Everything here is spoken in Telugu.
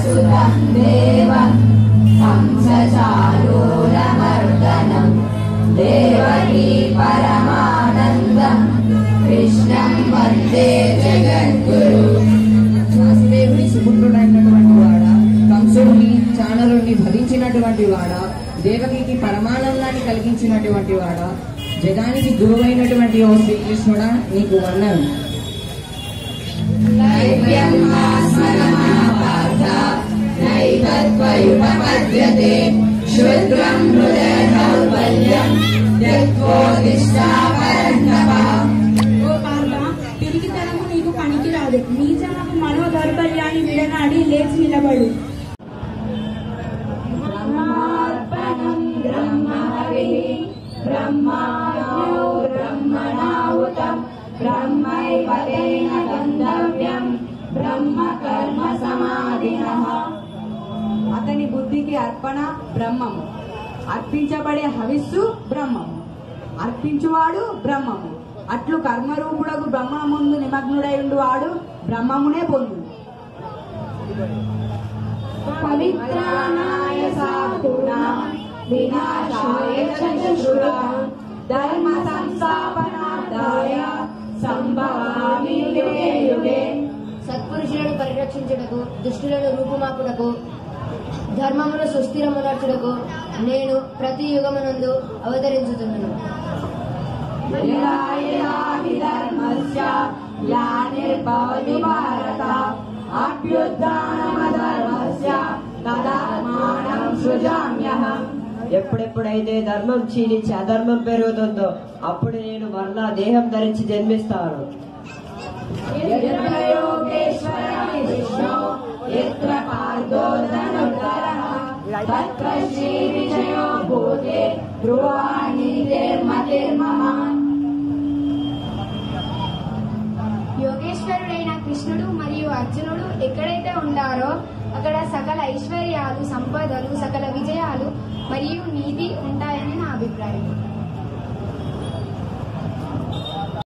सुतं देवं कंसचारूरमर्दनं देवकी परमानन्दं कृष्णं वन्दे जगद्गुरु వాసుదేవుని సుపుత్రుడైనటువంటి వాడ కంసుడిని చాణరుణ్ణి భరించినటువంటి వాడ దేవకికి పరమానందాన్ని కలిగించినటువంటి వాడ జగానికి గురువైనటువంటి ఓ శ్రీకృష్ణుడా నీకు వర్ణం नैव्यं स्मरमः नैव त्वयुपपद्यते क्षुद्रं हृदय दौर्बल्यं त्यक्त्वोदिष्टा परन्तपः ఓ పార్వ పిరికితనము నీకు పనికిరాదు నీచనకు మనో దౌర్బల్యాన్ని విడనాడి లేచి నిలబడు ब्रह्मार्पणं ब्रह्महविः ब्रह्माज्ञो ब्रह्मणाहुतं ब्रह्मैव तेन गन्तव्यं ब्रह्मकर्म समाधिनः అతని బుద్ధికి అర్పణ బ్రహ్మము అర్పించబడే హవిస్సు బ్రహ్మము అర్పించువాడు బ్రహ్మము అట్లు కర్మరూపుడకు బ్రహ్మ ముందు నిమగ్నుడై వాడు బ్రహ్మమునే పొందు पवित्राणाय साधूना विनाशाय च शुश्रुता धर्म संस्थापनार्थाय सम्भवामि युगे युगे సత్పురుషులను పరిరక్షించుటకు దుష్టులను రూపుమాపుటకు ధర్మమును సుస్థిరమునర్చుటకు నేను ప్రతి యుగమునందు అవతరించుతున్నాను यदा यदा हि धर्मस्य ग्लानिर्भवति भारत अभ्युत्थानमधर्मस्य तदात्मानं सृजाम्यहम् ఎప్పుడెప్పుడైతే ధర్మం క్షీణించి అధర్మం పెరుగుతుందో అప్పుడు నేను మరలా దేహం ధరించి జన్మిస్తాను यत्र योगेश्वरं विष्णो यत्र पार्थो धनुर्धरः तत्र श्रीविजयो भूते ध्रुवाणीतिर्मतिर्मम యోగేశ్వరుడైన కృష్ణుడు మరియు అర్జునుడు ఎక్కడైతే ఉండారో అక్కడ సకల ఐశ్వర్యాలు సంపదలు సకల విజయాలు మరియు నీతి ఉంటాయని నా అభిప్రాయం